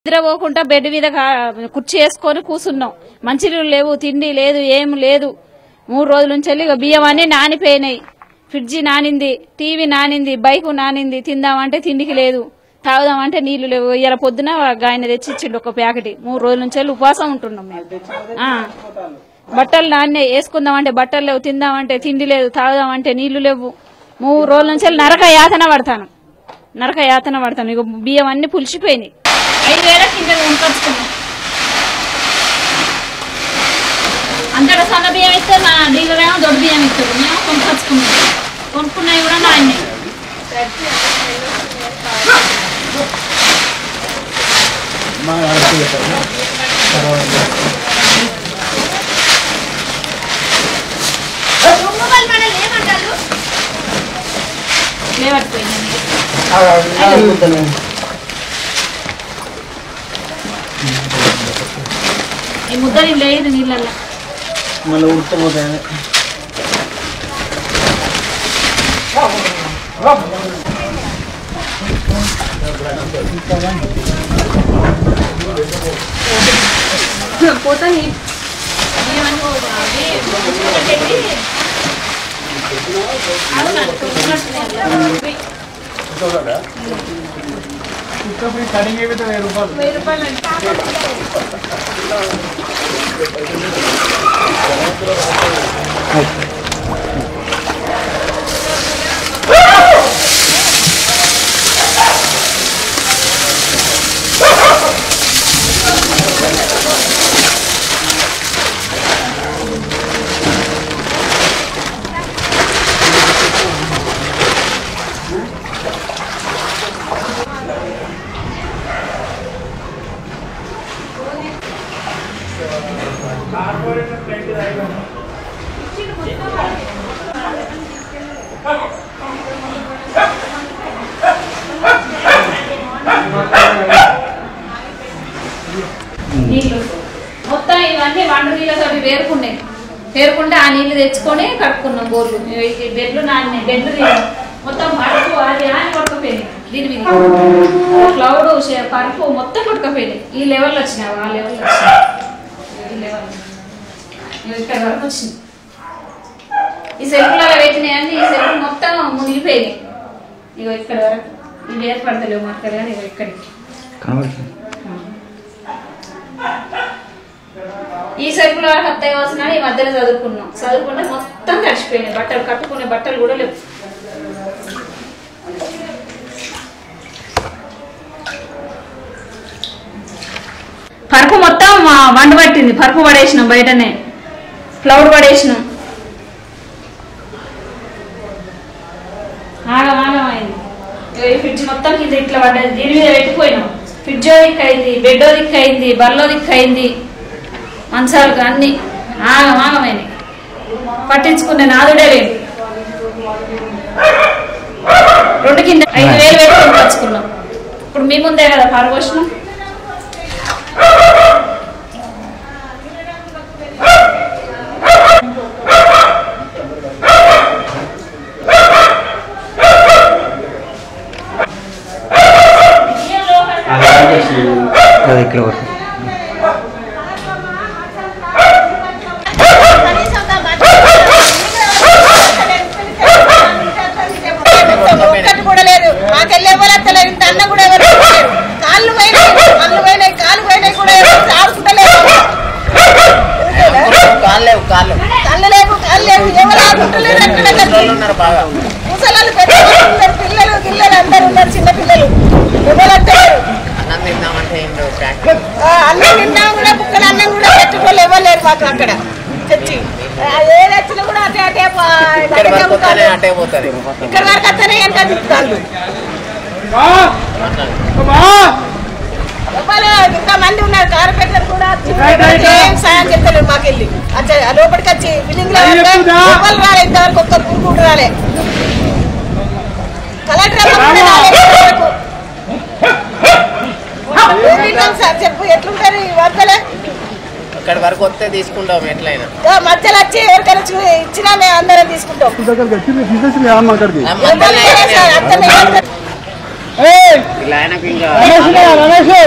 నిద్రపోకుండా బెడ్ మీద కా- కుర్చీ వేసుకొని కూర్చున్నాం మంచినీళ్ళు లేవు తిండి లేదు ఏం లేదు మూడు రోజుల నుంచి వెళ్ళి ఇక బియ్యం అన్ని నానిపోయినాయి ఫ్రిడ్జి నానింది టీవీ నానింది బైక్ నానింది తిందామంటే తిండికి లేదు తాగుదామంటే నీళ్లు లేవు ఇలా పొద్దున ఆయన తెచ్చిచ్చిండు ఒక ప్యాకెట్ మూడు రోజుల నుంచి వెళ్ళి ఉపవాసం ఉంటున్నాం మేము ఆ. బట్టలు నాన్నే వేసుకుందామంటే బట్టలు లేవు తిందామంటే తిండి లేదు తాగుదామంటే నీళ్లు లేవు మూడు రోజుల నుంచి వెళ్ళి నరక యాతన పడతాను నరక యాతన పడతాను ఇక బియ్యం అన్ని పులిసిపోయినాయి ఐదు వేలకు ఇంకా కొనుకొచ్చుకున్నాం అంతటా సన్న బియ్యం ఇస్తే నా డీలర్ ఏమో దొడ్డు బియ్యం ఇస్తారు మేము కొనుకొచ్చుకున్నాం కొనుక్కున్నవి కూడా నాన్నే లేవట్టిపోయింది ఈ ముద్దని లేదు నీళ్ళల్లో మళ్ళీ ఉడకపోతాయి పోతాయి బియ్యమన్నీ పో- అవి పెట్టేసి అవునా, ఉన్నట్టున్నాయి. కటింగ్ అయిపోతే వెయ్యి రూపాయలు వెయ్యి రూపాయలు అండి. నీళ్లు మొత్తం ఇవన్నీ వంట నీళ్ళతో వేరుకున్నాయి వేరుకుంటే ఆ నీళ్లు తెచ్చుకొని కడుక్కున్నాం బోర్లు ఈ బెడ్లు నాన్న బెడ్లు తీ- మొత్తం పరుపు అది అని కొట్టుకుపోయినాయి దీని మీద క్లౌడ్ షే- పరుపు మొత్తం కొట్టుకుపోయినాయి ఈ లెవెల్ వచ్చినాయి ఆ లెవెల్ వచ్చినాయి ఈ లెవెల్ ఇవి ఇక్కడ వరకు వచ్చింది ఈ సెల్ఫ్లలో పెట్టినాయని ఈ సెల్ఫ్ మొత్తం మునిగిపోయినాయి ఇగో ఇక్కడ వరకు ఇవి ఏర్పడతలేవు మాకు కానీ ఇగో ఇక్కడికి కనబడుతుంది ఈ సరుకుల వరకు అత్తయ్య వస్తున్నా ఈ మధ్యలో చదువుకున్నాం చదువుకుంటే మొత్తం తడిచిపోయినాయి బట్టలు కట్టుకునే బట్టలు కూడా లేవు పరుపు మొత్తం ఆ, వండ పట్టింది పరుపు పడేసినాం బయటనే క్లౌడ్ పడేసినాం ఆగం ఆగం అయింది ఇగో ఈ ఫ్రిడ్జ్ మొత్తం కింద ఇట్లా పడ్డది దీని మీద పెట్టిపోయినాం ఫ్రిడ్జో దిక్కు అయింది బెడ్డో దిక్కు అయింది బల్లో దిక్కు అయింది మంచాలు అన్ని ఆగం ఆగమైంది పట్టించుకునే నాదుడే లేదు రెండు కింద ఐదు వేలు పెట్టి కొనుకొచ్చుకున్నాం ఇప్పుడు మీ ముందే కదా పారపోషణం అది ఇక్కడ వరకు ఒక్కటి కూడా లేదు మాకెళ్ళి ఎవరు వస్తలేరు ఇంత అన్న కూడా ఎవరు వస్తలేరు కాళ్ళు పోయినాయి కళ్ళు పోయినాయి కాళ్ళు పోయినాయి కూడా ఎవరు ఆడుకుంటలేరు కాళ్ళు లేవు కాళ్ళు కళ్ళు లేవు కాళ్ళు లేవు ఎవరు ఆడుకుంటలేరు అక్కడ పిల్లలు ఉన్నారు బాగా ముసలాళ్ళు పెద్ద ఉన్నారు పిల్లలు గిల్లలు అందరు ఉన్నారు చిన్న పిల్లలు ఎవరు వస్తలేరు అన్నం తిందామంటే ఏంటో ప్యాక్ ఆ, అన్నం తిన్నా కూడా బుక్కలు అన్నం కూడా పెట్టుకోళ్ళు ఎవరు లేరు మాకు అక్కడ తెచ్చి ఆ, ఏది వచ్చినా కూడా అటే అటే పా- ఇక్కడ అటే వరకు వస్తేనే ఉంటారు. అటే పోతుంది ఇక్కడ వరకు వస్తేనే ఎంత తిప్పుతాళ్ళు లోపల ఇంకా మంది ఉన్నారు కార్పెంటర్ కూడా వచ్చి ఏం సాయం చెప్తలేరు మాకెళ్ళి అచ్చా లోపలికి వచ్చి బిల్డింగ్ లో లోపల రాలే ఇంతవరకు ఒక్కరు కూరుకుంటూ రాలే కలెక్టర్ అమ్మ కూడా రాలే ఇంతవరకు. ఏం తింటాం సార్ చెప్పు ఎట్లుంటారు ఈ వర్కలే అక్కడి వరకు వస్తే తీసుకుంటాం ఎట్లయినా గా మధ్యలో వచ్చి ఎవరికైనా చూ- ఇచ్చినా మేము అందరం తీసుకుంటాం దగ్గరికి వచ్చి తీసేసి రామ్మ అక్కడికి ఆ మధ్యలో ఎవరైనా సార్ అత్తనే ఇలా ఆయనకు ఇంకా రమేష్ రమేష్